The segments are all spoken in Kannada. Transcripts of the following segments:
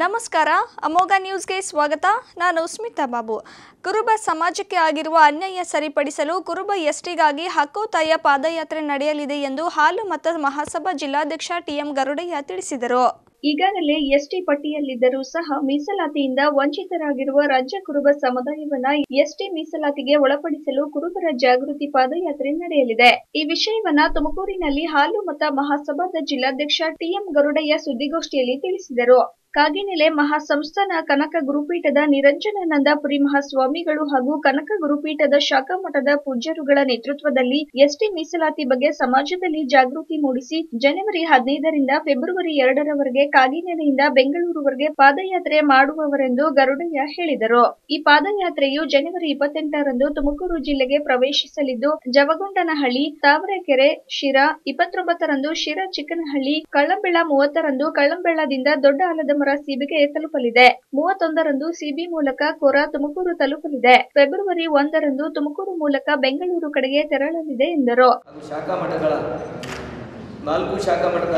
ನಮಸ್ಕಾರ ಅಮೋಘ ನ್ಯೂಸ್ಗೆ ಸ್ವಾಗತ ನಾನು ಸ್ಮಿತಾ ಬಾಬು ಕುರುಬ ಸಮಾಜಕ್ಕೆ ಆಗಿರುವ ಅನ್ಯಾಯ ಸರಿಪಡಿಸಲು ಕುರುಬ ಎಸ್ಟಿಗಾಗಿ ಹಕ್ಕೋತಾಯ ಪಾದಯಾತ್ರೆ ನಡೆಯಲಿದೆ ಎಂದು ಹಾಲು ಮತ ಮಹಾಸಭಾ ಜಿಲ್ಲಾಧ್ಯಕ್ಷ ಟಿಎಂ ಗರುಡಯ್ಯ ತಿಳಿಸಿದರು ಈಗಾಗಲೇ ಎಸ್ಟಿ ಪಟ್ಟಿಯಲ್ಲಿದ್ದರೂ ಸಹ ಮೀಸಲಾತಿಯಿಂದ ವಂಚಿತರಾಗಿರುವ ರಾಜ್ಯ ಕುರುಬ ಸಮುದಾಯವನ್ನ ಎಸ್ಟಿ ಮೀಸಲಾತಿಗೆ ಒಳಪಡಿಸಲು ಕುರುಬರ ಜಾಗೃತಿ ಪಾದಯಾತ್ರೆ ನಡೆಯಲಿದೆ ಈ ವಿಷಯವನ್ನ ತುಮಕೂರಿನಲ್ಲಿ ಹಾಲು ಮತ ಮಹಾಸಭಾದ ಜಿಲ್ಲಾಧ್ಯಕ್ಷ ಟಿಎಂ ಗರುಡಯ್ಯ ಸುದ್ದಿಗೋಷ್ಠಿಯಲ್ಲಿ ತಿಳಿಸಿದರು ಕಾಗಿನೆಲೆ ಮಹಾಸಂಸ್ಥಾನ ಕನಕ ಗುರುಪೀಠದ ನಿರಂಜನಾನಂದಪುರಿ ಮಹಾಸ್ವಾಮಿಗಳು ಹಾಗೂ ಕನಕ ಗುರುಪೀಠದ ಶಾಖಾ ಮಠದ ಪೂಜ್ಯರುಗಳ ನೇತೃತ್ವದಲ್ಲಿ ಎಸ್ಟಿ ಮೀಸಲಾತಿ ಬಗ್ಗೆ ಸಮಾಜದಲ್ಲಿ ಜಾಗೃತಿ ಮೂಡಿಸಿ ಜನವರಿ ಹದಿನೈದರಿಂದ ಫೆಬ್ರವರಿ ಎರಡರವರೆಗೆ ಕಾಗಿನೆಲೆಯಿಂದ ಬೆಂಗಳೂರುವರೆಗೆ ಪಾದಯಾತ್ರೆ ಮಾಡುವವರೆಂದು ಗರುಡಯ್ಯ ಹೇಳಿದರು ಈ ಪಾದಯಾತ್ರೆಯು ಜನವರಿ ಇಪ್ಪತ್ತೆಂಟರಂದು ತುಮಕೂರು ಜಿಲ್ಲೆಗೆ ಪ್ರವೇಶಿಸಲಿದ್ದು ಜವಗೊಂಡನಹಳ್ಳಿ ತಾವರೆಕೆರೆ ಶಿರಾ ಇಪ್ಪತ್ತೊಂಬತ್ತರಂದು ಶಿರಾ ಚಿಕ್ಕನಹಳ್ಳಿ ಕಳ್ಳಂಬೆಳ ಮೂವತ್ತರಂದು ಕಳ್ಳಂಬೆಳ್ಳದಿಂದ ದೊಡ್ಡ ಆಲದಮರ ಸಿಬಿಗೆ ತಲುಪಲಿದೆ ಮೂವತ್ತೊಂದರಂದು ಸಿಬಿ ಮೂಲಕ ಕೊರ ತುಮಕೂರು ತಲುಪಲಿದೆ ಫೆಬ್ರವರಿ ಒಂದರಂದು ತುಮಕೂರು ಮೂಲಕ ಬೆಂಗಳೂರು ಕಡೆಗೆ ತೆರಳಲಿದೆ ಎಂದರು ಹಾಗೂ ಶಾಖಾ ಮಠಗಳ ನಾಲ್ಕು ಶಾಖಾ ಮಠದ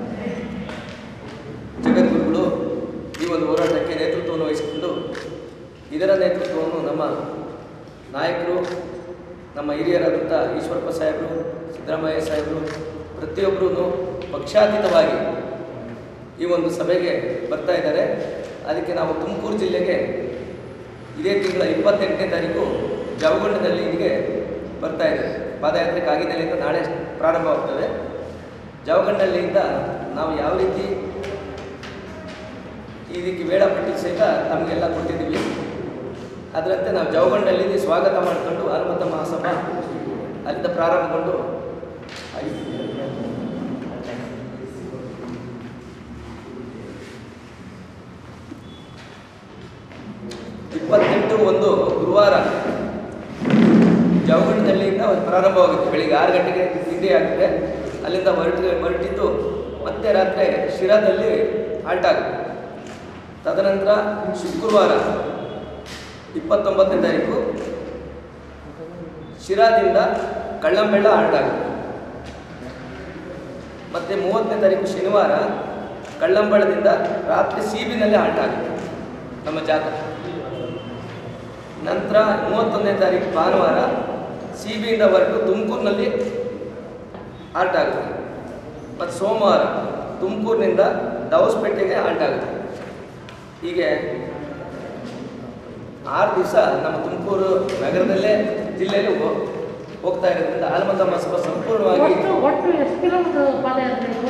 ಜಗದ್ಗುರುಗಳು ಈ ಒಂದು ಹೋರಾಟಕ್ಕೆ ನೇತೃತ್ವವನ್ನು ವಹಿಸಿಕೊಂಡು ಇದರ ನೇತೃತ್ವವನ್ನು ನಮ್ಮ ನಾಯಕರು ನಮ್ಮ ಹಿರಿಯರಾದಂಥ ಈಶ್ವರಪ್ಪ ಸಾಹೇಬರು ಸಿದ್ದರಾಮಯ್ಯ ಸಾಹೇಬರು ಪ್ರತಿಯೊಬ್ಬರೂ ಪಕ್ಷಾತೀತವಾಗಿ ಈ ಒಂದು ಸಭೆಗೆ ಬರ್ತಾ ಇದ್ದಾರೆ ಅದಕ್ಕೆ ನಾವು ತುಮಕೂರು ಜಿಲ್ಲೆಗೆ ಇದೇ ತಿಂಗಳ ಇಪ್ಪತ್ತೆಂಟನೇ ತಾರೀಕು ಜವಗೊಂಡದಲ್ಲಿ ಇಲ್ಲಿಗೆ ಬರ್ತಾ ಇದೆ ಪಾದಯಾತ್ರೆ ಕಾಗಿನೆಲೆಯಿಂದ ನಾಳೆ ಪ್ರಾರಂಭವಾಗ್ತದೆ ಜವಗಂಡಲ್ಲಿಯಿಂದ ನಾವು ಯಾವ ರೀತಿ ಇದಕ್ಕೆ ವೇಳಾಪಟ್ಟಿ ಸಹಿತ ತಮಗೆಲ್ಲ ಕೊಟ್ಟಿದ್ದೀವಿ ಅದರಂತೆ ನಾವು ಜವಗಂಡಲ್ಲಿ ಸ್ವಾಗತ ಮಾಡಿಕೊಂಡು ಹನುಮಂತ ಮಹಾಸಭಾ ಅಲ್ಲಿಂದ ಪ್ರಾರಂಭಗೊಂಡು ಐದು ಇಪ್ಪತ್ತೆಂಟು ಒಂದು ಗುರುವಾರ ಜವಗಂಡದಲ್ಲಿಂದ ಒಂದು ಪ್ರಾರಂಭವಾಗುತ್ತೆ ಬೆಳಿಗ್ಗೆ ಆರು ಗಂಟೆಗೆ ತಿಂಡಿ ಆಗುತ್ತೆ ಅಲ್ಲಿಂದ ಹೊರಟು ಹೊರಟಿದ್ದು ಮತ್ತೆ ರಾತ್ರಿ ಶಿರಾದಲ್ಲಿ ಹಾಲ್ಟ್ ಆಗುತ್ತೆ ತದನಂತರ ಶುಕ್ರವಾರ ಇಪ್ಪತ್ತೊಂಬತ್ತನೇ ತಾರೀಕು ಶಿರಾದಿಂದ ಕಳ್ಳಂಬೆಳ್ಳ ಹಾಲ್ಟ್ ಆಗುತ್ತೆ ಮತ್ತು ಮೂವತ್ತನೇ ತಾರೀಕು ಶನಿವಾರ ಕಳ್ಳಂಬಳದಿಂದ ರಾತ್ರಿ ಸೀಬಿನಲ್ಲಿ ಹಾಲ್ಟ್ ಆಗುತ್ತೆ ನಮ್ಮ ಜಾತ್ರೆ ನಂತರ ಮೂವತ್ತೊಂದನೇ ತಾರೀಕು ಭಾನುವಾರ ಸಿ ಬಿಯಿಂದ ಹೊರಟು ತುಮಕೂರಿನಲ್ಲಿ ಆಲ್ಟ್ ಆಗುತ್ತೆ ಮತ್ತು ಸೋಮವಾರ ತುಮಕೂರಿನಿಂದ ದವಸ್ಪೇಟೆಗೆ ಆಲ್ಟ್ ಆಗುತ್ತೆ ಹೀಗೆ ಆರು ದಿವಸ ನಮ್ಮ ತುಮಕೂರು ನಗರದಲ್ಲೇ ಜಿಲ್ಲೆಯಲ್ಲಿ ಹೋ- ಹೋಗ್ತಾ ಇರೋದ್ರಿಂದ ಆಲ್ಮತ ಮಹೋತ್ಸವ ಸಂಪೂರ್ಣವಾಗಿ ಒಟ್ಟು ಒಟ್ಟು ಎಷ್ಟು ಕಿಲೋಮೀಟರ್ ಪಾದಯಾತ್ರೆ ಇದು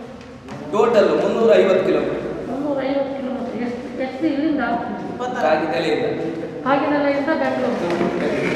ಟೋಟಲ್ ಮುನ್ನೂರ ಐವತ್ತು ಕಿಲೋಮೀಟರ್ ಮುನ್ನೂರ ಐವತ್ತು ಕಿಲೋಮೀಟರ್ ಎಷ್ಟು ಎಷ್ಟು ಇಲ್ಲಿಂದ ಕಾಗಿನೆಲೆಯಿಂದ ಕಾಗಿನೆಲೆಯಿಂದ ಬೆಂಗಳೂರು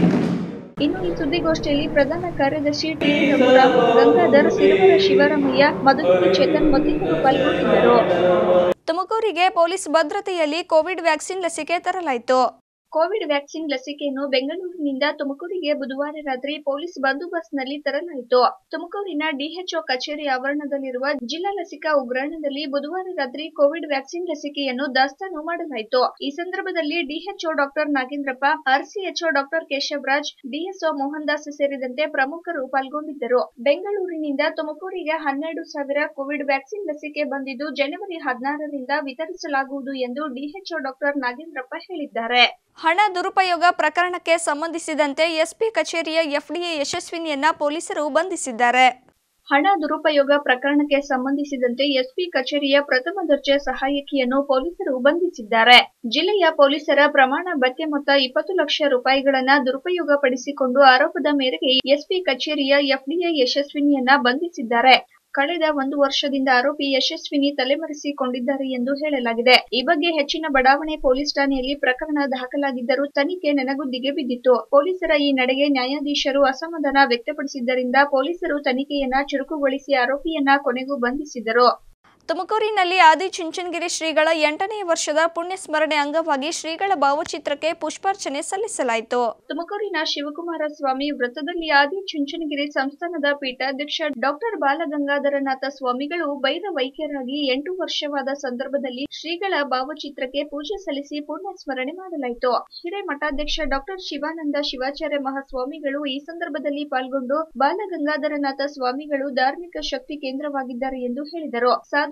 ಇನ್ನು ಈ ಸುದ್ದಿಗೋಷ್ಠಿಯಲ್ಲಿ ಪ್ರಧಾನ ಕಾರ್ಯದರ್ಶಿ ಟಿ ರಘುರಾಮ್ ಗಂಗಾಧರ್ ಸಿರುಮರ ಶಿವರಾಮಯ್ಯ ಮಧುಗಿರಿ ಚೇತನ್ ಮತ್ತಿತರರು ಪಾಲ್ಗೊಂಡಿದ್ದರು ತುಮಕೂರಿಗೆ ಪೊಲೀಸ್ ಭದ್ರತೆಯಲ್ಲಿ ಕೋವಿಡ್ ವ್ಯಾಕ್ಸಿನ್ ಲಸಿಕೆ ತರಲಾಯಿತು ಕೋವಿಡ್ ವ್ಯಾಕ್ಸಿನ್ ಲಸಿಕೆಯನ್ನು ಬೆಂಗಳೂರಿನಿಂದ ತುಮಕೂರಿಗೆ ಬುಧವಾರ ರಾತ್ರಿ ಪೊಲೀಸ್ ಬಂದೋಬಸ್ತ್ನಲ್ಲಿ ತರಲಾಯಿತು ತುಮಕೂರಿನ ಡಿಎಚ್ಒ ಕಚೇರಿ ಆವರಣದಲ್ಲಿರುವ ಜಿಲ್ಲಾ ಲಸಿಕಾ ಉಗ್ರಾಣದಲ್ಲಿ ಬುಧವಾರ ರಾತ್ರಿ ಕೋವಿಡ್ ವ್ಯಾಕ್ಸಿನ್ ಲಸಿಕೆಯನ್ನು ದಾಸ್ತಾನು ಮಾಡಲಾಯಿತು ಈ ಸಂದರ್ಭದಲ್ಲಿ DHO doctor Nagendrappa RCHO doctor Keshavaraj DSO Mohan Das ಸೇರಿದಂತೆ ಪ್ರಮುಖರು ಪಾಲ್ಗೊಂಡಿದ್ದರು ಬೆಂಗಳೂರಿನಿಂದ ತುಮಕೂರಿಗೆ ಹನ್ನೆರಡು ಸಾವಿರ ಕೋವಿಡ್ ವ್ಯಾಕ್ಸಿನ್ ಲಸಿಕೆ ಬಂದಿದ್ದು ಜನವರಿ ಹದಿನಾರರಿಂದ ವಿತರಿಸಲಾಗುವುದು ಎಂದು ಡಿಎಚ್ಒ ಡಾಕ್ಟರ್ ನಾಗೇಂದ್ರಪ್ಪ ಹೇಳಿದ್ದಾರೆ ಹಣ ದುರುಪಯೋಗ ಪ್ರಕರಣಕ್ಕೆ ಸಂಬಂಧಿಸಿದಂತೆ ಎಸ್ಪಿ ಕಚೇರಿಯ ಎಫ್ಡಿಎ ಯಶಸ್ವಿನಿಯನ್ನ ಪೊಲೀಸರು ಬಂಧಿಸಿದ್ದಾರೆ ಹಣ ದುರುಪಯೋಗ ಪ್ರಕರಣಕ್ಕೆ ಸಂಬಂಧಿಸಿದಂತೆ ಎಸ್ಪಿ ಕಚೇರಿಯ ಪ್ರಥಮ ದರ್ಜೆ ಸಹಾಯಕಿಯನ್ನು ಪೊಲೀಸರು ಬಂಧಿಸಿದ್ದಾರೆ ಜಿಲ್ಲೆಯ ಪೊಲೀಸರ ಪ್ರಮಾಣ ಭತ್ಯೆ ಮೊತ್ತ ಇಪ್ಪತ್ತು ಲಕ್ಷ ರೂಪಾಯಿಗಳನ್ನ ದುರುಪಯೋಗಪಡಿಸಿಕೊಂಡು ಆರೋಪದ ಮೇರೆಗೆ ಎಸ್ಪಿ ಕಚೇರಿಯ ಎಫ್ಡಿಎ ಯಶಸ್ವಿನಿಯನ್ನ ಬಂಧಿಸಿದ್ದಾರೆ ಕಳೆದ ಒಂದು ವರ್ಷದಿಂದ ಆರೋಪಿ ಯಶಸ್ವಿನಿ ತಲೆಮರೆಸಿಕೊಂಡಿದ್ದಾರೆ ಎಂದು ಹೇಳಲಾಗಿದೆ ಈ ಬಗ್ಗೆ ಹೆಚ್ಚಿನ ಬಡಾವಣೆ ಪೊಲೀಸ್ ಠಾಣೆಯಲ್ಲಿ ಪ್ರಕರಣ ದಾಖಲಾಗಿದ್ದರೂ ತನಿಖೆ ನೆನಗುದ್ದಿಗೆ ಬಿದ್ದಿತ್ತು ಪೊಲೀಸರ ಈ ನಡೆಗೆ ನ್ಯಾಯಾಧೀಶರು ಅಸಮಾಧಾನ ವ್ಯಕ್ತಪಡಿಸಿದ್ದರಿಂದ ಪೊಲೀಸರು ತನಿಖೆಯನ್ನ ಚುರುಕುಗೊಳಿಸಿ ಆರೋಪಿಯನ್ನ ಕೊನೆಗೂ ಬಂಧಿಸಿದರು ತುಮಕೂರಿನಲ್ಲಿ ಆದಿ ಚುಂಚನಗಿರಿ ಶ್ರೀಗಳ ಎಂಟನೇ ವರ್ಷದ ಪುಣ್ಯ ಸ್ಮರಣೆ ಅಂಗವಾಗಿ ಶ್ರೀಗಳ ಭಾವಚಿತ್ರಕ್ಕೆ ಪುಷ್ಪಾರ್ಚನೆ ಸಲ್ಲಿಸಲಾಯಿತು ತುಮಕೂರಿನ ಶಿವಕುಮಾರ ಸ್ವಾಮಿ ವೃತ್ತದಲ್ಲಿ ಆದಿ ಚುಂಚನಗಿರಿ ಸಂಸ್ಥಾನದ ಪೀಠಾಧ್ಯಕ್ಷ ಡಾಕ್ಟರ್ ಬಾಲಗಂಗಾಧರನಾಥ ಸ್ವಾಮಿಗಳು ವೈದ್ಯರಾಗಿ ಎಂಟು ವರ್ಷವಾದ ಸಂದರ್ಭದಲ್ಲಿ ಶ್ರೀಗಳ ಭಾವಚಿತ್ರಕ್ಕೆ ಪೂಜೆ ಸಲ್ಲಿಸಿ ಪುಣ್ಯ ಸ್ಮರಣೆ ಮಾಡಲಾಯಿತು ಹಿರೇಮಠಾಧ್ಯಕ್ಷ ಡಾಕ್ಟರ್ ಶಿವಾನಂದ ಶಿವಾಚಾರ್ಯ ಮಹಾಸ್ವಾಮಿಗಳು ಈ ಸಂದರ್ಭದಲ್ಲಿ ಪಾಲ್ಗೊಂಡು ಬಾಲಗಂಗಾಧರನಾಥ ಸ್ವಾಮಿಗಳು ಧಾರ್ಮಿಕ ಶಕ್ತಿ ಕೇಂದ್ರವಾಗಿದ್ದಾರೆ ಎಂದು ಹೇಳಿದರು ಸಾಧು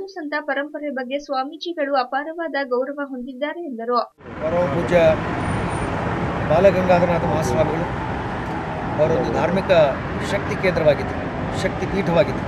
ಸಂತ ಪರಂಪರೆ ಬಗ್ಗೆ ಸ್ವಾಮೀಜಿಗಳು ಅಪಾರವಾದ ಗೌರವ ಹೊಂದಿದ್ದಾರೆ ಎಂದರು ಪರಮ ಪೂಜ್ಯ ಬಾಲಗಂಗಾಧರನಾಥ ಮಹಾಸ್ವಾಮಿಗಳು ಅವರೊಂದು ಧಾರ್ಮಿಕ ಶಕ್ತಿ ಕೇಂದ್ರವಾಗಿತ್ತು ಶಕ್ತಿ ಪೀಠವಾಗಿತ್ತು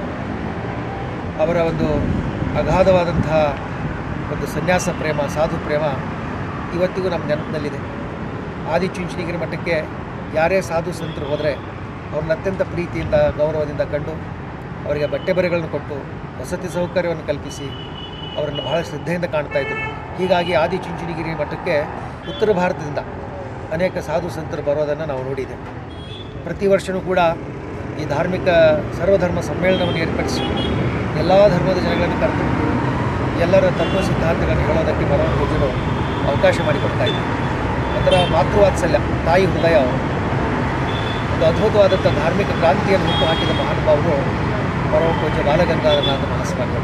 ಅವರ ಒಂದು ಅಗಾಧವಾದಂತಹ ಒಂದು ಸನ್ಯಾಸ ಪ್ರೇಮ ಸಾಧು ಪ್ರೇಮ ಇವತ್ತಿಗೂ ನಮ್ಮ ನೆನಪಿನಲ್ಲಿದೆ ಆದಿಚುಂಚನಗಿರಿ ಮಠಕ್ಕೆ ಯಾರೇ ಸಾಧು ಸಂತರು ಹೋದರೆ ಅವ್ರನ್ನ ಅತ್ಯಂತ ಪ್ರೀತಿಯಿಂದ ಗೌರವದಿಂದ ಕಂಡು ಅವರಿಗೆ ಬಟ್ಟೆ ಬರೆಗಳನ್ನು ಕೊಟ್ಟು ವಸತಿ ಸೌಕರ್ಯವನ್ನು ಕಲ್ಪಿಸಿ ಅವರನ್ನು ಬಹಳ ಶ್ರದ್ಧೆಯಿಂದ ಕಾಣ್ತಾ ಇದ್ದರು ಹೀಗಾಗಿ ಆದಿಚುಂಚನಗಿರಿ ಮಠಕ್ಕೆ ಉತ್ತರ ಭಾರತದಿಂದ ಅನೇಕ ಸಾಧು ಸಂತರು ಬರೋದನ್ನು ನಾವು ನೋಡಿದೆ ಪ್ರತಿ ವರ್ಷವೂ ಕೂಡ ಈ ಧಾರ್ಮಿಕ ಸರ್ವಧರ್ಮ ಸಮ್ಮೇಳನವನ್ನು ಏರ್ಪಡಿಸಿ ಎಲ್ಲ ಧರ್ಮದ ಜನಗಳನ್ನು ಕರೆದು ಎಲ್ಲರ ತತ್ವ ಸಿದ್ಧಾಂತಗಳನ್ನು ಹೇಳೋದಕ್ಕೆ ಬರೋ ಪೂಜರು ಅವಕಾಶ ಮಾಡಿಕೊಡ್ತಾ ಇದ್ದಾರೆ ಅದರ ಮಾತೃವಾತ್ಸಲ್ಯ ತಾಯಿ ಹೃದಯ ಅವರು ಒಂದು ಅದ್ಭುತವಾದಂಥ ಧಾರ್ಮಿಕ ಕ್ರಾಂತಿಯನ್ನು ಹುಟ್ಟು ಹಾಕಿದ ಮಹಾನುಭಾವರು ಪರಮ ಪೂಜ್ಯ ಬಾಲಗಂಗಾಧರನಾಥ ಮಹಾಸ್ವಾಮಿಗಳು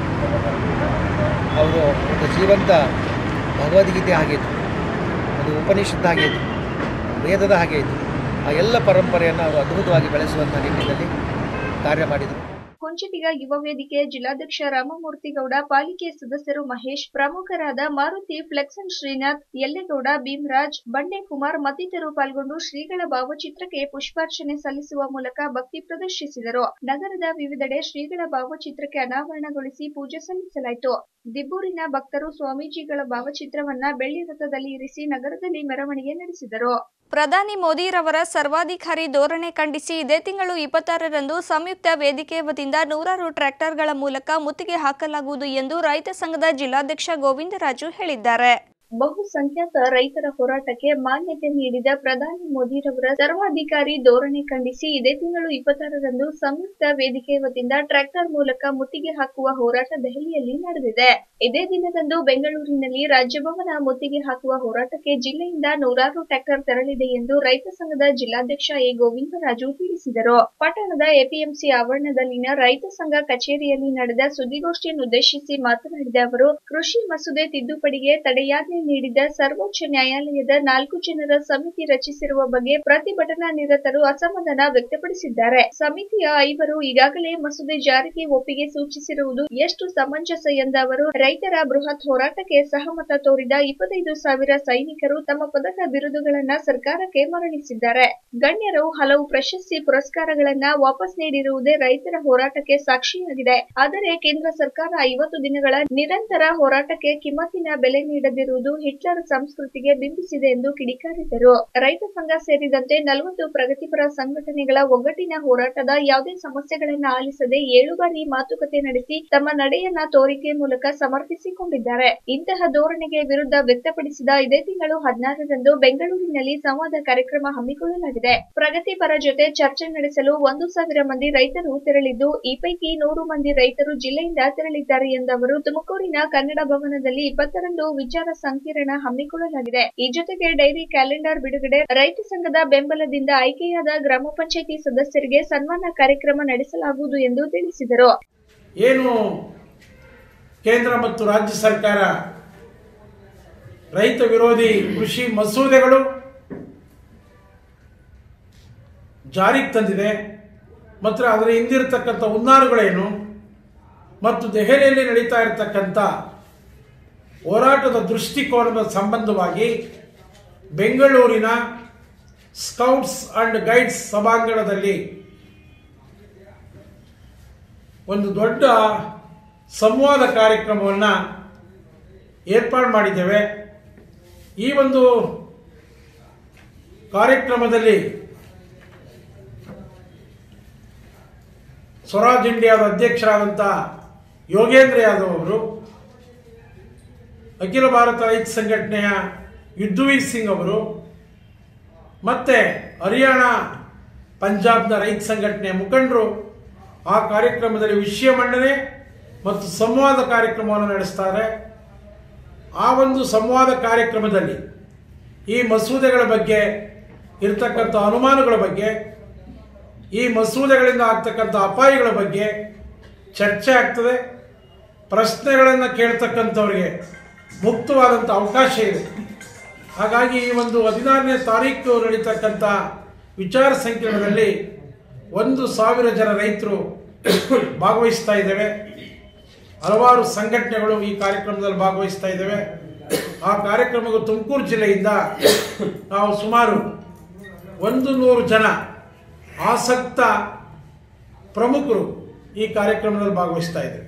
ಅವರು ಒಂದು ಜೀವಂತ ಭಗವದ್ಗೀತೆ ಹಾಗೆ ಇತ್ತು ಒಂದು ಉಪನಿಷತ್ ಹಾಗೆ ಇತ್ತು ವೇದದ ಹಾಗೆ ಇತ್ತು ಆ ಎಲ್ಲ ಪರಂಪರೆಯನ್ನು ಅವರು ಅದ್ಭುತವಾಗಿ ಬೆಳೆಸುವಂಥ ನಿಟ್ಟಿನಲ್ಲಿ ಕಾರ್ಯ ಮಾಡಿದರು ಕೊಂಚಟಿಗ ಯುವ ವೇದಿಕೆ ಜಿಲ್ಲಾಧ್ಯಕ್ಷ ರಾಮಮೂರ್ತಿಗೌಡ ಪಾಲಿಕೆ ಸದಸ್ಯರು ಮಹೇಶ್ ಪ್ರಮುಖರಾದ ಮಾರುತಿ ಫ್ಲೆಕ್ಸನ್ ಶ್ರೀನಾಥ್ ಯಲ್ಲೇಗೌಡ ಭೀಮರಾಜ್ ಬಂಡೆಕುಮಾರ್ ಮತ್ತಿತರರು ಪಾಲ್ಗೊಂಡು ಶ್ರೀಗಳ ಭಾವಚಿತ್ರಕ್ಕೆ ಪುಷ್ಪಾರ್ಚನೆ ಸಲ್ಲಿಸುವ ಮೂಲಕ ಭಕ್ತಿ ಪ್ರದರ್ಶಿಸಿದರು ನಗರದ ವಿವಿಧೆಡೆ ಶ್ರೀಗಳ ಭಾವಚಿತ್ರಕ್ಕೆ ಅನಾವರಣಗೊಳಿಸಿ ಪೂಜೆ ಸಲ್ಲಿಸಲಾಯಿತು ದಿಬ್ಬೂರಿನ ಭಕ್ತರು ಸ್ವಾಮೀಜಿಗಳ ಭಾವಚಿತ್ರವನ್ನ ಬೆಳ್ಳಿ ರಥದಲ್ಲಿ ಇರಿಸಿ ನಗರದಲ್ಲಿ ಮೆರವಣಿಗೆ ನಡೆಸಿದರು ಪ್ರಧಾನಿ ಮೋದಿರವರ ಸರ್ವಾಧಿಕಾರಿ ಧೋರಣೆ ಖಂಡಿಸಿ ಇದೇ ತಿಂಗಳು ಇಪ್ಪತ್ತಾರರಂದು ಸಂಯುಕ್ತ ವೇದಿಕೆ ವತಿಯಿಂದ ನೂರಾರು ಟ್ರ್ಯಾಕ್ಟರ್ಗಳ ಮೂಲಕ ಮುತ್ತಿಗೆ ಹಾಕಲಾಗುವುದು ಎಂದು ರೈತ ಸಂಘದ ಜಿಲ್ಲಾಧ್ಯಕ್ಷ ಗೋವಿಂದರಾಜು ಹೇಳಿದ್ದಾರೆ ಬಹುಸಂಖ್ಯಾತ ರೈತರ ಹೋರಾಟಕ್ಕೆ ಮಾನ್ಯತೆ ನೀಡಿದ ಪ್ರಧಾನಿ ಮೋದಿರವರ ಸರ್ವಾಧಿಕಾರಿ ಧೋರಣೆ ಖಂಡಿಸಿ ಇದೇ ತಿಂಗಳು ಇಪ್ಪತ್ತಾರರಂದು ಸಂಯುಕ್ತ ವೇದಿಕೆ ವತಿಯಿಂದ ಟ್ರ್ಯಾಕ್ಟರ್ ಮೂಲಕ ಮುತ್ತಿಗೆ ಹಾಕುವ ಹೋರಾಟ ದೆಹಲಿಯಲ್ಲಿ ನಡೆದಿದೆ ಇದೇ ದಿನದಂದು ಬೆಂಗಳೂರಿನಲ್ಲಿ ರಾಜ್ಯಭವನ ಮುತ್ತಿಗೆ ಹಾಕುವ ಹೋರಾಟಕ್ಕೆ ಜಿಲ್ಲೆಯಿಂದ ನೂರಾರು ಟ್ರ್ಯಾಕ್ಟರ್ ತೆರಳಿದೆ ಎಂದು ರೈತ ಸಂಘದ ಜಿಲ್ಲಾಧ್ಯಕ್ಷ ಎ ಗೋವಿಂದರಾಜು ತಿಳಿಸಿದರು ಪಟ್ಟಣದ ಎಪಿಎಂಸಿ ಆವರಣದಲ್ಲಿನ ರೈತ ಸಂಘ ಕಚೇರಿಯಲ್ಲಿ ನಡೆದ ಸುದ್ದಿಗೋಷ್ಠಿಯನ್ನುದ್ದೇಶಿಸಿ ಮಾತನಾಡಿದ ಅವರು ಕೃಷಿ ಮಸೂದೆ ತಿದ್ದುಪಡಿಗೆ ತಡೆಯಾಜ್ಞೆ ನೀಡಿದ ಸರ್ವೋಚ್ಚ ನ್ಯಾಯಾಲಯದ ನಾಲ್ಕು ಜನರ ಸಮಿತಿ ರಚಿಸಿರುವ ಬಗ್ಗೆ ಪ್ರತಿಭಟನಾ ನಿರತರು ಅಸಮಾಧಾನ ವ್ಯಕ್ತಪಡಿಸಿದ್ದಾರೆ ಸಮಿತಿಯ ಐವರು ಈಗಾಗಲೇ ಮಸೂದೆ ಜಾರಿಗೆ ಒಪ್ಪಿಗೆ ಸೂಚಿಸಿರುವುದು ಎಷ್ಟು ಸಮಂಜಸ ಎಂದ ಅವರು ರೈತರ ಬೃಹತ್ ಹೋರಾಟಕ್ಕೆ ಸಹಮತ ತೋರಿದ ಇಪ್ಪತ್ತೈದು ಸಾವಿರ ಸೈನಿಕರು ತಮ್ಮ ಪದಕ ಬಿರುದುಗಳನ್ನ ಸರ್ಕಾರಕ್ಕೆ ಮರಳಿಸಿದ್ದಾರೆ ಗಣ್ಯರು ಹಲವು ಪ್ರಶಸ್ತಿ ಪುರಸ್ಕಾರಗಳನ್ನ ವಾಪಸ್ ನೀಡಿರುವುದೇ ರೈತರ ಹೋರಾಟಕ್ಕೆ ಸಾಕ್ಷಿಯಾಗಿದೆ ಆದರೆ ಕೇಂದ್ರ ಸರ್ಕಾರ ಐವತ್ತು ದಿನಗಳ ನಿರಂತರ ಹೋರಾಟಕ್ಕೆ ಕಿಮ್ಮತ್ತಿನ ಬೆಲೆ ನೀಡದಿರುವುದು ಹಿಟ್ಲರ್ ಸಂಸ್ಕೃತಿಗೆ ಬಿಂಬಿಸಿದೆ ಎಂದು ಕಿಡಿಕಾರಿದರು ರೈತ ಸಂಘ ಸೇರಿದಂತೆ ನಲವತ್ತು ಪ್ರಗತಿಪರ ಸಂಘಟನೆಗಳ ಒಗ್ಗಟ್ಟಿನ ಹೋರಾಟದ ಯಾವುದೇ ಸಮಸ್ಯೆಗಳನ್ನ ಆಲಿಸದೆ ಏಳು ಬಾರಿ ಮಾತುಕತೆ ನಡೆಸಿ ತಮ್ಮ ನಡೆಯನ್ನ ತೋರಿಕೆ ಮೂಲಕ ಸಮರ್ಥಿಸಿಕೊಂಡಿದ್ದಾರೆ ಇಂತಹ ಧೋರಣೆಗೆ ವಿರುದ್ಧ ವ್ಯಕ್ತಪಡಿಸಿದ ಇದೇ ತಿಂಗಳು ಹದಿನಾರರಂದು ಬೆಂಗಳೂರಿನಲ್ಲಿ ಸಂವಾದ ಕಾರ್ಯಕ್ರಮ ಹಮ್ಮಿಕೊಳ್ಳಲಾಗಿದೆ ಪ್ರಗತಿಪರ ಜೊತೆ ಚರ್ಚೆ ನಡೆಸಲು ಒಂದು ಸಾವಿರ ಮಂದಿ ರೈತರು ತೆರಳಿದ್ದು ಈ ಪೈಕಿ ನೂರು ಮಂದಿ ರೈತರು ಜಿಲ್ಲೆಯಿಂದ ತೆರಳಿದ್ದಾರೆ ಎಂದವರು ತುಮಕೂರಿನ ಕನ್ನಡ ಭವನದಲ್ಲಿ ಇಪ್ಪತ್ತರಂದು ವಿಚಾರ ಸಂಕಿರಣ ಹಮ್ಮಿಕೊಳ್ಳಲಾಗಿದೆ ಈ ಜೊತೆಗೆ ಡೈರಿ ಕ್ಯಾಲೆಂಡರ್ ಬಿಡುಗಡೆ ರೈತ ಸಂಘದ ಬೆಂಬಲದಿಂದ ಆಯ್ಕೆಯಾದ ಗ್ರಾಮ ಪಂಚಾಯಿತಿ ಸದಸ್ಯರಿಗೆ ಸನ್ಮಾನ ಕಾರ್ಯಕ್ರಮ ನಡೆಸಲಾಗುವುದು ಎಂದು ತಿಳಿಸಿದರು ಏನು ಕೇಂದ್ರ ಮತ್ತು ರಾಜ್ಯ ಸರ್ಕಾರ ರೈತ ವಿರೋಧಿ ಕೃಷಿ ಮಸೂದೆಗಳು ಜಾರಿಗೆ ತಂದಿದೆ ಮತ್ತು ಅದರ ಹಿಂದಿರತಕ್ಕಂಥ ಹುನ್ನಾರುಗಳೇನು ಮತ್ತು ದೆಹಲಿಯಲ್ಲಿ ನಡೀತಾ ಇರತಕ್ಕಂಥ ಹೋರಾಟದ ದೃಷ್ಟಿಕೋನದ ಸಂಬಂಧವಾಗಿ ಬೆಂಗಳೂರಿನ ಸ್ಕೌಟ್ಸ್ ಅಂಡ್ ಗೈಡ್ಸ್ ಸಭಾಂಗಣದಲ್ಲಿ ಒಂದು ದೊಡ್ಡ ಸಂವಾದ ಕಾರ್ಯಕ್ರಮವನ್ನು ಏರ್ಪಾಡು ಮಾಡಿದ್ದೇವೆ ಈ ಒಂದು ಕಾರ್ಯಕ್ರಮದಲ್ಲಿ ಸ್ವರಾಜ್ ಇಂಡಿಯಾದ ಅಧ್ಯಕ್ಷರಾದಂಥ ಯೋಗೇಂದ್ರ ಯಾದವ್ ಅವರು ಅಖಿಲ ಭಾರತ ರೈತ ಸಂಘಟನೆಯ ಯುದ್ಧವೀರ್ ಸಿಂಗ್ ಅವರು ಮತ್ತೆ ಹರಿಯಾಣ ಪಂಜಾಬ್ನ ರೈತ ಸಂಘಟನೆಯ ಮುಖಂಡರು ಆ ಕಾರ್ಯಕ್ರಮದಲ್ಲಿ ವಿಷಯ ಮಂಡನೆ ಮತ್ತು ಸಂವಾದ ಕಾರ್ಯಕ್ರಮವನ್ನು ನಡೆಸ್ತಾರೆ ಆ ಒಂದು ಸಂವಾದ ಕಾರ್ಯಕ್ರಮದಲ್ಲಿ ಈ ಮಸೂದೆಗಳ ಬಗ್ಗೆ ಇರತಕ್ಕಂಥ ಅನುಮಾನಗಳ ಬಗ್ಗೆ ಈ ಮಸೂದೆಗಳಿಂದ ಆಗ್ತಕ್ಕಂಥ ಅಪಾಯಗಳ ಬಗ್ಗೆ ಚರ್ಚೆ ಆಗ್ತದೆ ಪ್ರಶ್ನೆಗಳನ್ನು ಕೇಳ್ತಕ್ಕಂಥವ್ರಿಗೆ ಮುಕ್ತವಾದಂಥ ಅವಕಾಶ ಇದೆ ಹಾಗಾಗಿ ಈ ಒಂದು ಹದಿನಾರನೇ ತಾರೀಕು ನಡೀತಕ್ಕಂಥ ವಿಚಾರ ಸಂಕಿರಣದಲ್ಲಿ ಒಂದು ಸಾವಿರ ಜನ ರೈತರು ಭಾಗವಹಿಸ್ತಾ ಇದ್ದೇವೆ ಹಲವಾರು ಸಂಘಟನೆಗಳು ಈ ಕಾರ್ಯಕ್ರಮದಲ್ಲಿ ಭಾಗವಹಿಸ್ತಾ ಇದ್ದೇವೆ ಆ ಕಾರ್ಯಕ್ರಮಕ್ಕೆ ತುಮಕೂರು ಜಿಲ್ಲೆಯಿಂದ ನಾವು ಸುಮಾರು ಒಂದು ನೂರು ಜನ ಆಸಕ್ತ ಪ್ರಮುಖರು ಈ ಕಾರ್ಯಕ್ರಮದಲ್ಲಿ ಭಾಗವಹಿಸ್ತಾ ಇದ್ದೇವೆ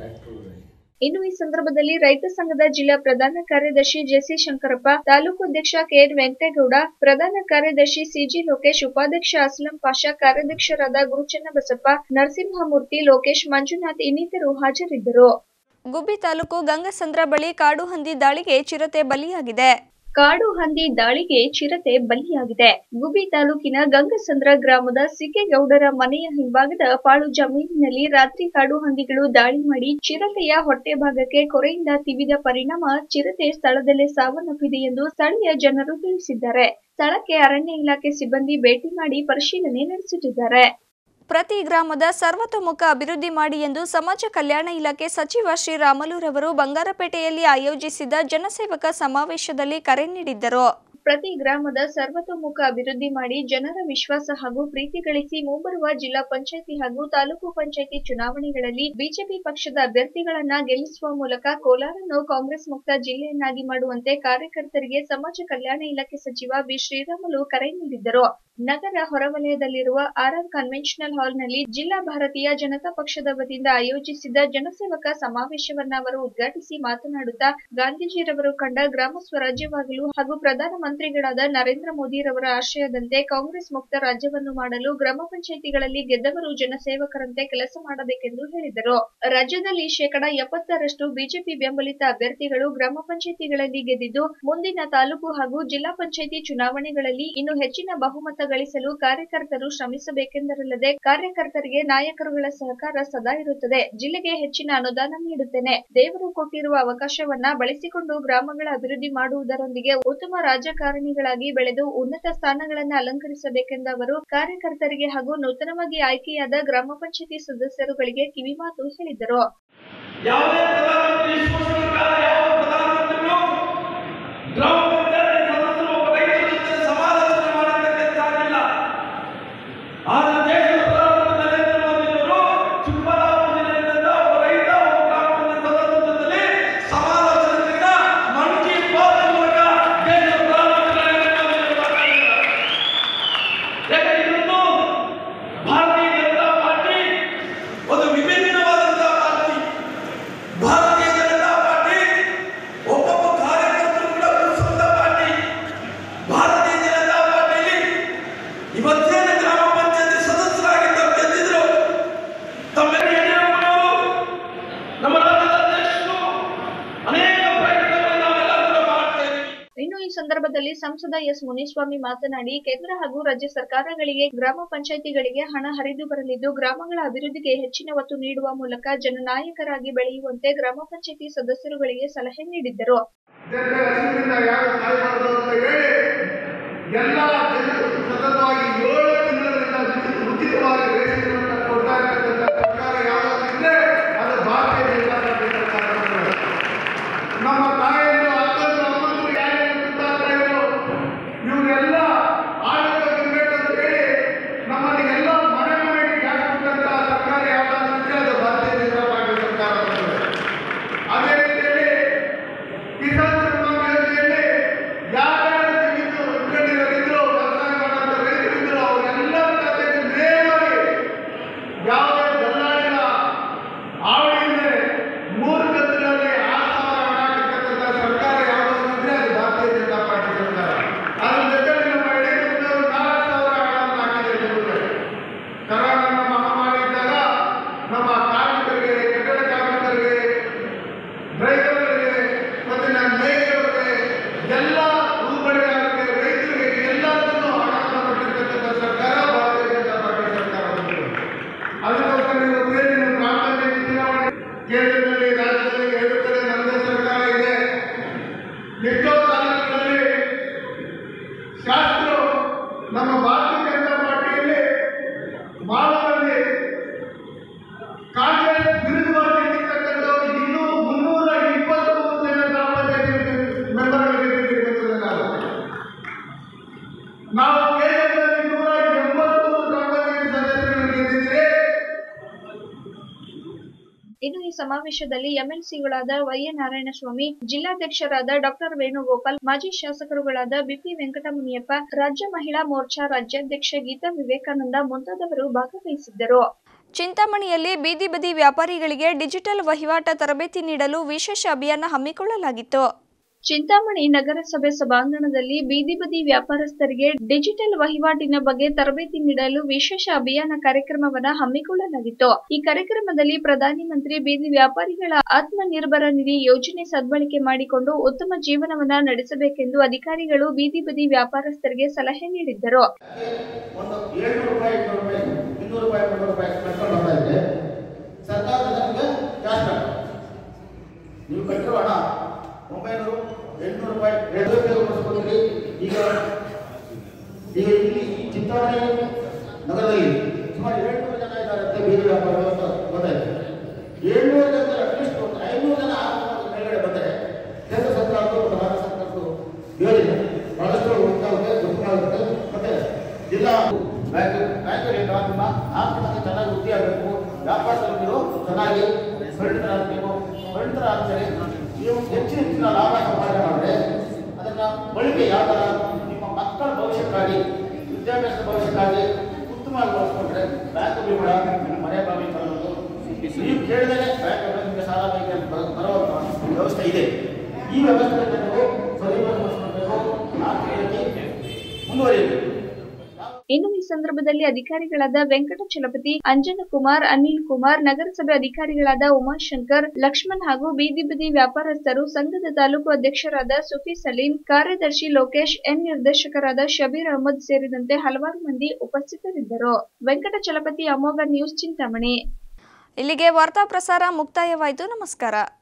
ಇನ್ನು ಈ ಸಂದರ್ಭದಲ್ಲಿ ರೈತ ಸಂಘದ ಜಿಲ್ಲಾ ಪ್ರಧಾನ ಕಾರ್ಯದರ್ಶಿ ಜೆಸಿ ಶಂಕರಪ್ಪ ತಾಲೂಕು ಅಧ್ಯಕ್ಷ ಕೆಎನ್ ವೆಂಕಟೇಗೌಡ ಪ್ರಧಾನ ಕಾರ್ಯದರ್ಶಿ ಸಿಜಿ ಲೋಕೇಶ್ ಉಪಾಧ್ಯಕ್ಷ ಅಸ್ಲಂ ಪಾಷಾ ಕಾರ್ಯಾಧ್ಯಕ್ಷರಾದ ಗುರುಚನ್ನ ಬಸಪ್ಪ ನರಸಿಂಹಮೂರ್ತಿ ಲೋಕೇಶ್ ಮಂಜುನಾಥ್ ಇನ್ನಿತರು ಹಾಜರಿದ್ದರು ಗುಬ್ಬಿ ತಾಲೂಕು ಗಂಗಸಂದ್ರ ಬಳಿ ಕಾಡು ಹಂದಿ ದಾಳಿಗೆ ಚಿರತೆ ಬಲಿಯಾಗಿದೆ ಕಾಡು ಹಂದಿ ದಾಳಿಗೆ ಚಿರತೆ ಬಲಿಯಾಗಿದೆ ಗುಬಿ ತಾಲೂಕಿನ ಗಂಗಸಂದ್ರ ಗ್ರಾಮದ ಸಿದ್ದೇಗೌಡರ ಮನೆಯ ಹಿಂಭಾಗದ ಪಾಳು ಜಮೀನಿನಲ್ಲಿ ರಾತ್ರಿ ಕಾಡು ಹಂದಿಗಳು ದಾಳಿ ಮಾಡಿ ಚಿರತೆಯ ಹೊಟ್ಟೆ ಭಾಗಕ್ಕೆ ಕೊರೆಯಿಂದ ತಿವಿದ ಪರಿಣಾಮ ಚಿರತೆ ಸ್ಥಳದಲ್ಲೇ ಸಾವನ್ನಪ್ಪಿದೆ ಎಂದು ಸ್ಥಳೀಯ ಜನರು ತಿಳಿಸಿದ್ದಾರೆ ಸ್ಥಳಕ್ಕೆ ಅರಣ್ಯ ಇಲಾಖೆ ಸಿಬ್ಬಂದಿ ಭೇಟಿ ಮಾಡಿ ಪರಿಶೀಲನೆ ನಡೆಸುತ್ತಿದ್ದಾರೆ ಪ್ರತಿ ಗ್ರಾಮದ ಸರ್ವತೋಮುಖ ಅಭಿವೃದ್ಧಿ ಮಾಡಿ ಎಂದು ಸಮಾಜ ಕಲ್ಯಾಣ ಇಲಾಖೆ ಸಚಿವ ಶ್ರೀರಾಮುಲುರವರು ಬಂಗಾರಪೇಟೆಯಲ್ಲಿ ಆಯೋಜಿಸಿದ ಜನಸೇವಕ ಸಮಾವೇಶದಲ್ಲಿ ಕರೆ ನೀಡಿದ್ದರು ಪ್ರತಿ ಗ್ರಾಮದ ಸರ್ವತೋಮುಖ ಅಭಿವೃದ್ಧಿ ಮಾಡಿ ಜನರ ವಿಶ್ವಾಸ ಹಾಗೂ ಪ್ರೀತಿ ಗಳಿಸಿ ಮುಂಬರುವ ಜಿಲ್ಲಾ ಪಂಚಾಯಿತಿ ಹಾಗೂ ತಾಲೂಕು ಪಂಚಾಯಿತಿ ಚುನಾವಣೆಗಳಲ್ಲಿ ಬಿಜೆಪಿ ಪಕ್ಷದ ಅಭ್ಯರ್ಥಿಗಳನ್ನ ಗೆಲ್ಲಿಸುವ ಮೂಲಕ ಕೋಲಾರನ್ನು ಕಾಂಗ್ರೆಸ್ ಮುಕ್ತ ಜಿಲ್ಲೆಯನ್ನಾಗಿ ಮಾಡುವಂತೆ ಕಾರ್ಯಕರ್ತರಿಗೆ ಸಮಾಜ ಕಲ್ಯಾಣ ಇಲಾಖೆ ಸಚಿವ ಬಿ ಶ್ರೀರಾಮುಲು ಕರೆ ನೀಡಿದ್ದರು ನಗರ ಹೊರವಲಯದಲ್ಲಿರುವ ಆರ್ಆರ್ ಕನ್ವೆನ್ಷನಲ್ ಹಾಲ್ನಲ್ಲಿ ಜಿಲ್ಲಾ ಭಾರತೀಯ ಜನತಾ ಪಕ್ಷದ ವತಿಯಿಂದ ಆಯೋಜಿಸಿದ್ದ ಜನಸೇವಕ ಸಮಾವೇಶವನ್ನ ಅವರು ಉದ್ಘಾಟಿಸಿ ಮಾತನಾಡುತ್ತಾ ಗಾಂಧೀಜಿರವರು ಕಂಡ ಗ್ರಾಮ ಸ್ವರಾಜ್ಯವಾಗಲು ಹಾಗೂ ಪ್ರಧಾನಮಂತ್ರಿಗಳಾದ ನರೇಂದ್ರ ಮೋದಿರವರ ಆಶಯದಂತೆ ಕಾಂಗ್ರೆಸ್ ಮುಕ್ತ ರಾಜ್ಯವನ್ನು ಮಾಡಲು ಗ್ರಾಮ ಪಂಚಾಯಿತಿಗಳಲ್ಲಿ ಗೆದ್ದವರು ಜನಸೇವಕರಂತೆ ಕೆಲಸ ಮಾಡಬೇಕೆಂದು ಹೇಳಿದರು ರಾಜ್ಯದಲ್ಲಿ ಶೇಕಡಾ ಎಪ್ಪತ್ತರಷ್ಟು ಬಿಜೆಪಿ ಬೆಂಬಲಿತ ಅಭ್ಯರ್ಥಿಗಳು ಗ್ರಾಮ ಪಂಚಾಯಿತಿಗಳಲ್ಲಿ ಗೆದ್ದಿದ್ದು ಮುಂದಿನ ತಾಲೂಕು ಹಾಗೂ ಜಿಲ್ಲಾ ಪಂಚಾಯಿತಿ ಚುನಾವಣೆಗಳಲ್ಲಿ ಇನ್ನು ಹೆಚ್ಚಿನ ಬಹುಮತ ಗಳಿಸಲು ಕಾರ್ಯಕರ್ತರು ಶ್ರಮಿಸಬೇಕೆಂದರಲ್ಲದೆ ಕಾರ್ಯಕರ್ತರಿಗೆ ನಾಯಕರುಗಳ ಸಹಕಾರ ಸದಾ ಇರುತ್ತದೆ ಜಿಲ್ಲೆಗೆ ಹೆಚ್ಚಿನ ಅನುದಾನ ನೀಡುತ್ತೇನೆ ದೇವರು ಕೊಟ್ಟಿರುವ ಅವಕಾಶವನ್ನ ಬಳಸಿಕೊಂಡು ಗ್ರಾಮಗಳ ಅಭಿವೃದ್ಧಿ ಮಾಡುವುದರೊಂದಿಗೆ ಉತ್ತಮ ರಾಜಕಾರಣಿಗಳಾಗಿ ಬೆಳೆದು ಉನ್ನತ ಸ್ಥಾನಗಳನ್ನು ಅಲಂಕರಿಸಬೇಕೆಂದ ಅವರು ಕಾರ್ಯಕರ್ತರಿಗೆ ಹಾಗೂ ನೂತನವಾಗಿ ಆಯ್ಕೆಯಾದ ಗ್ರಾಮ ಪಂಚಾಯಿತಿ ಸದಸ್ಯರುಗಳಿಗೆ ಕಿವಿಮಾತು ಹೇಳಿದರು ಯಾವುದೇ ಪ್ರಧಾನಮಂತ್ರಿ ವಿಶ್ವಾಸಗಳಿಗಾದ ಯಾವ ಪ್ರಧಾನಮಂತ್ರಿಗಳು ಗ್ರಾಮ ಪಂಚಾಯತ್ ಸದಸ್ಯರು ಒಬ್ಬ ರೈತರ ಜೊತೆ ಸಮಾಲೋಚನೆ ಮಾಡತಕ್ಕಂತಾಗಿಲ್ಲ ಆದರೆ ದೇಶದ ಪ್ರಧಾನಮಂತ್ರಿ ನರೇಂದ್ರ ಮೋದಿಯವರು ಚಿಕ್ಕಬಳ್ಳಾಪುರ ಜಿಲ್ಲೆಯಿಂದ ಒಬ್ಬ ರೈತ ಒಬ್ಬ ಗ್ರಾಮ ಪಂಚಾಯತ್ ಸದಸ್ಯರ ಜೊತೆಲಿ ಸಮಾಲೋಚನೆಯಿಂದ ಮನ್ ಕಿ ಬಾತ್ ಮೂಲಕ ದೇಶದ ಪ್ರಧಾನಮಂತ್ರಿ ನರೇಂದ್ರ ಮೋದಿಯವರು ಮಾತಾಡಿದ್ದಾರೆ ಯಾಕಂದ್ರೆ ಇದೊಂದು ಭಾರತೀಯ ಜನತಾ ಪಾರ್ಟಿ ಒಂದು ವಿಭಿನ್ನವಾದಂತಹ ಪಾರ್ಟಿ ಭಾರತೀಯ ಜನತಾ ಪಾರ್ಟಿ ಒಬ್ಬೊಬ್ಬ ಕಾರ್ಯಕರ್ತರು ಕೂಡ ಉಳಿಸುವಂತ ಪಾರ್ಟಿ ಭಾರತೀಯ ಜನತಾ ಪಾರ್ಟಿಯಲ್ಲಿ ಇವತ್ತೇನು ಗ್ರಾಮ ಪಂಚಾಯತಿ ಸದಸ್ಯರಾಗಿದ್ದರು ಗೆದ್ದಿದ್ರು ತಮ್ಮೆಲ್ಲ ಯಡಿಯೂರಪ್ಪನವರು ನಮ್ಮ ರಾಜ್ಯದ ಅಧ್ಯಕ್ಷರು ಅನೇಕ ಪ್ರಯತ್ನಗಳನ್ನು ನಾವೆಲ್ಲ ಕೂಡ ಮಾಡ್ತಾ ಇದ್ದೀವಿ ಇನ್ನು ಈ ಸಂದರ್ಭದಲ್ಲಿ ಸಂಸದ ಎಸ್ ಮುನಿಸ್ವಾಮಿ ಮಾತನಾಡಿ ಕೇಂದ್ರ ಹಾಗೂ ರಾಜ್ಯ ಸರ್ಕಾರಗಳಿಗೆ ಗ್ರಾಮ ಪಂಚಾಯಿತಿಗಳಿಗೆ ಹಣ ಹರಿದು ಬರಲಿದ್ದು ಗ್ರಾಮಗಳ ಅಭಿವೃದ್ಧಿಗೆ ಹೆಚ್ಚಿನ ಒತ್ತು ನೀಡುವ ಮೂಲಕ ಜನನಾಯಕರಾಗಿ ಬೆಳೆಯುವಂತೆ ಗ್ರಾಮ ಪಂಚಾಯಿತಿ ಸದಸ್ಯರುಗಳಿಗೆ ಸಲಹೆ ನೀಡಿದ್ದರು ಜನರ ಹಸಿವಿನಿಂದ ಯಾರು ಸಾಯಬಾರದು ಅಂತ ಹೇಳಿ ಎಲ್ಲ ಜನರು ಸತತವಾಗಿ ಏಳು ತಿಂಗಳಿಂದ ಉಚಿತ- ಉಚಿತವಾಗಿ ರೇಷನ್ಗಳನ್ನ ಕೊಡ್ತಾ ಇರ್ತಕ್ಕಂಥ ಸರ್ಕಾರ ಯಾವ್ದಾದ್ರು ಇದ್ರೆ ಅದು ಭಾರತೀಯ ಜನತಾ ಪಾರ್ಟಿ ಸರ್ಕಾರ ಮಾತ್ರ. ನಮ್ಮ ತಾಯಿಯರು ಅಕ್ಕಂದ್ರು ಅಮ್ಮಂದ್ರು ಯಾರು ಇರ್ತಾ ಇದ್ರು ಇವರೆಲ್ಲ ಆಡಳಿತ ಬೇಕು ಅಂತ ಹೇಳಿ ನಮ್ಮಲ್ಲಿ ಎಲ್ಲ ಮನೆ ಮನೆಗೆ ಗ್ಯಾಸ್ ಕೊಟ್ಟಂತ ಸರ್ಕಾರ ಯಾವ್ದಾದ್ರು ಇದ್ರೆ ಅದು ಭಾರತೀಯ ಜನತಾ ಪಾರ್ಟಿ ಸರ್ಕಾರ ಮಾತ್ರ. ಅದೇ ರೀತಿಯಲ್ಲಿ ಕಿಸಾನ್ ಸನ್ಮಾನ್ ಯೋಜನೆಯಲ್ಲಿ ಯಾರ್ಯಾರು ಜಮೀನು ಇಟ್ಕೊಂಡಿರೋರಿದ್ರು ವ್ಯವಸಾಯ ಮಾಡುವಂತ ರೈತರಿದ್ರು ಅವರೆಲ್ಲರ ಖಾತೆಗೆ ನೇರವಾಗಿ ಯಾವುದೇ ದಲ್ಲಾಳಿಗಳ ಆವಡಿಯಿಂದ ಮೂರು ಕಂತಿನಲ್ಲಿ ಆರು ಸಾವಿರ ಹಣ ಹಾಕತಕ್ಕಂಥ ಸರ್ಕಾರ ಯಾವುದಾದ್ರು ಇದ್ರೆ ಅದು ಭಾರತೀಯ ಜನತಾ ಪಾರ್ಟಿ ಸರ್ಕಾರ ಅದ್ರ ಜೊತೆಗೆ ನಮ್ಮ ಯಡಿಯೂರಪ್ಪನವರು ನಾಲ್ಕು ಸಾವಿರ ಹಣವನ್ನು ಹಾಕಿದ್ದಾರೆ ಜನರಿಗೆ ಕರೋನಾ ಮಹಾಮಾರಿ ಇದ್ದಾಗ ನಮ್ಮ ಕಾರ್ಮಿಕರಿಗೆ ಕಟ್ಟಡ ಕಾರ್ಮಿಕರಿಗೆ ಡ್ರೈವರ್ಗಳಿಗೆ ಮತ್ತೆ ನಮ್ಮ ಮೇಯರ್ಗಳಿಗೆ ಎಲ್ಲ ಹೂಬಳಿಗಾರರಿಗೆ ರೈತರಿಗೆ ಎಲ್ಲರಿಗೂ ಹಣವನ್ನು ಕೊಟ್ಟಿರ್ತಕ್ಕಂಥ ಸರ್ಕಾರ ಭಾರತೀಯ ಜನತಾ ಪಾರ್ಟಿ ಸರ್ಕಾರ ಅದಕ್ಕೋಸ್ಕರ ಇವತ್ತು ಏನು ನೀವು ಗ್ರಾಮ ಪಂಚಾಯತ್ ಚುನಾವಣೆ ಕೇಂದ್ರದಲ್ಲಿ ರಾಜ್ಯದಲ್ಲಿ ಎರಡು ಕಡೆ ನಮ್ಮದೇ ಸರ್ಕಾರ ಇದೆ ಎಷ್ಟೋ ತಾಲೂಕಿನಲ್ಲಿ ಶಾಸಕರು ನಮ್ಮ ಭಾರತೀಯ ಜನತಾ ಪಾರ್ಟಿಯಲ್ಲಿ ಮಾನವರಲ್ಲಿ ಕಾಂಗ್ರೆಸ್ ವಿರುದ್ಧವಾಗಿ ನಿಂತಕ್ಕಂಥವ್ರು ಇನ್ನೂ ಮುನ್ನೂರ ಇಪ್ಪತ್ಮೂರು ಜನ ಗ್ರಾಮ ಪಂಚಾಯತಿ ಮೆಂಬರ್ಗಳಿಗೆ ನಾವು ನಾವು ಕೇಂದ್ರದಲ್ಲಿ ನೂರ ಎಂಬತ್ಮೂರು ಗ್ರಾಮ ಪಂಚಾಯತಿ ಸದಸ್ಯರನ್ನು ಗೆದ್ದಿದ್ರೆ ಇನ್ನು ಈ ಸಮಾವೇಶದಲ್ಲಿ ಎಂಎಲ್ಸಿಗಳಾದ ವೈಎ ನಾರಾಯಣಸ್ವಾಮಿ ಜಿಲ್ಲಾಧ್ಯಕ್ಷರಾದ ಡಾಕ್ಟರ್ ವೇಣುಗೋಪಾಲ್ ಮಾಜಿ ಶಾಸಕರುಗಳಾದ ಬಿಪಿ ವೆಂಕಟಮುನಿಯಪ್ಪ ರಾಜ್ಯ ಮಹಿಳಾ ಮೋರ್ಚಾ ರಾಜ್ಯಾಧ್ಯಕ್ಷೆ ಗೀತಾ ವಿವೇಕಾನಂದ ಮುಂತಾದವರು ಭಾಗವಹಿಸಿದ್ದರು ಚಿಂತಾಮಣಿಯಲ್ಲಿ ಬೀದಿ ಬದಿ ವ್ಯಾಪಾರಿಗಳಿಗೆ ಡಿಜಿಟಲ್ ವಹಿವಾಟ ತರಬೇತಿ ನೀಡಲು ವಿಶೇಷ ಅಭಿಯಾನ ಹಮ್ಮಿಕೊಳ್ಳಲಾಗಿತ್ತು ಚಿಂತಾಮಣಿ ನಗರಸಭೆ ಸಭಾಂಗಣದಲ್ಲಿ ಬೀದಿ ಬದಿ ವ್ಯಾಪಾರಸ್ಥರಿಗೆ ಡಿಜಿಟಲ್ ವಹಿವಾಟಿನ ಬಗ್ಗೆ ತರಬೇತಿ ನೀಡಲು ವಿಶೇಷ ಅಭಿಯಾನ ಕಾರ್ಯಕ್ರಮವನ್ನ ಹಮ್ಮಿಕೊಳ್ಳಲಾಗಿತ್ತು ಈ ಕಾರ್ಯಕ್ರಮದಲ್ಲಿ ಪ್ರಧಾನಿ ಮಂತ್ರಿ ಬೀದಿ ವ್ಯಾಪಾರಿಗಳ ಆತ್ಮನಿರ್ಭರ ನಿಧಿ ಯೋಜನೆ ಸದ್ಬಳಕೆ ಮಾಡಿಕೊಂಡು ಉತ್ತಮ ಜೀವನವನ್ನ ನಡೆಸಬೇಕೆಂದು ಅಧಿಕಾರಿಗಳು ಬೀದಿ ಬದಿ ವ್ಯಾಪಾರಸ್ಥರಿಗೆ ಸಲಹೆ ನೀಡಿದ್ದರು ಒಂದು ಏಳ್ನೂರು ರೂಪಾಯಿ ಇನ್ನೂರು ರೂಪಾಯಿ ಇನ್ನೂರು ರೂಪಾಯಿ ಮುನ್ನೂರು ರೂಪಾಯಿ ಕಟ್ಕೊಂಡು ಬರ್ತಾ ಇದ್ರೆ ಸರ್ಕಾರ ನಮಗೆ ಕ್ಯಾಶ್ ಬ್ಯಾಕ್ ನೀವು ಕಟ್ಟಿರೋ ಹಣ ಒಂಬೈನೂರು ಎಂಟುನೂರು ರೂಪಾಯಿ ಎರಡು ರೂಪಾಯಿ ಕೊಡಿಸ್ಕೊಡ್ತೀರಿ ಈಗ ಈಗ ಇಲ್ಲಿ ಈ ಚಿಂತಾಮಣಿ ನಗರದಲ್ಲಿ ಸುಮಾರು ಏಳ್ನೂರು ಜನ ಇದ್ದಾರೆ ಅಂತ ಬೀದಿ ವ್ಯಾಪಾರ ಅಂತ ಗೊತ್ತಾಯ್ತು ಏಳ್ನೂರು ಜನ ಅಟ್ಲೀಸ್ಟ್ ಒಂದು ಐನೂರು ಜನ ಆರ್ಥಿಕ ಮೇಲ್ಗಡೆ ಬಂದರೆ ಕೇಂದ್ರ ಸರ್ಕಾರದ್ದು ಮತ್ತು ರಾಜ್ಯ ಸರ್ಕಾರದ್ದು ಯೋಜನೆ ಬಹಳಷ್ಟು ಗೊತ್ತಾಗುತ್ತೆ ಗೊತ್ತಾಗುತ್ತೆ ಮತ್ತೆ ಜಿಲ್ಲಾ ಬ್ಯಾಂಕ್ ಬ್ಯಾಂಕಲ್ಲಿ ನಿಮ್ಮ ಆರ್ಥಿಕತೆ ಚೆನ್ನಾಗಿ ವೃದ್ಧಿ ಆಗಬೇಕು ವ್ಯಾಪಾರಸ್ಥರು ಚೆನ್ನಾಗಿ ಪರಿಣಿತರಾಗಬೇಕು ಪರಿಣಿತರಾದರೆ ನೀವು ಹೆಚ್ಚಿನ ಹೆಚ್ಚಿನ ಲಾಭ ಸಂಪಾದನೆ ಮಾಡಿದ್ರೆ ಅದನ್ನ ಬಳಕೆ ಯಾವ ಥರ ನಿಮ್ಮ ಮಕ್ಕಳ ಭವಿಷ್ಯಕ್ಕಾಗಿ ವಿದ್ಯಾಭ್ಯಾಸದ ಭವಿಷ್ಯಕ್ಕಾಗಿ ಉತ್ತಮವಾಗಿ ಬಳಸ್ಕೊಂಡ್ರೆ ಬ್ಯಾಂಕ್ ಬೇಡ ನಿಮ್ಮ ಮನೆ ಬಾವಿ ತರೋದು ನೀವು ಕೇಳಿದರೆ ಬ್ಯಾಂಕ್ ನಿಮಗೆ ಸಾಲ ಬೇಕು ಅಂತ ಬರೋ- ಬರುವಂಥ ವ್ಯವಸ್ಥೆ ಇದೆ ಈ ವ್ಯವಸ್ಥೆ ನೀವು ಸದುಪಯೋಗಪಡಿಸ್ಕೊಳ್ಬೇಕು ಆರ್ಥಿಕವಾಗಿ ಮುಂದುವರಿಯಬೇಕು ಇನ್ನು ಈ ಸಂದರ್ಭದಲ್ಲಿ ಅಧಿಕಾರಿಗಳಾದ ವೆಂಕಟಚಲಪತಿ ಅಂಜನ ಕುಮಾರ್ ಅನಿಲ್ ಕುಮಾರ್ ನಗರಸಭೆ ಅಧಿಕಾರಿಗಳಾದ ಉಮಾಶಂಕರ್ ಲಕ್ಷ್ಮಣ್ ಹಾಗೂ ಬೀದಿ ಬದಿ ವ್ಯಾಪಾರಸ್ಥರು ಸಂಘದ ತಾಲೂಕು ಅಧ್ಯಕ್ಷರಾದ ಸುಫಿ ಸಲೀಂ ಕಾರ್ಯದರ್ಶಿ ಲೋಕೇಶ್ ಎನ್ ನಿರ್ದೇಶಕರಾದ ಶಬೀರ್ ಅಹಮದ್ ಸೇರಿದಂತೆ ಹಲವಾರು ಮಂದಿ ಉಪಸ್ಥಿತರಿದ್ದರು ವೆಂಕಟಚಲಪತಿ ಅಮೋಘ ನ್ಯೂಸ್ ಚಿಂತಾಮಣಿ ಇಲ್ಲಿಗೆ ವಾರ್ತಾ ಪ್ರಸಾರ ಮುಕ್ತಾಯವಾಯಿತು ನಮಸ್ಕಾರ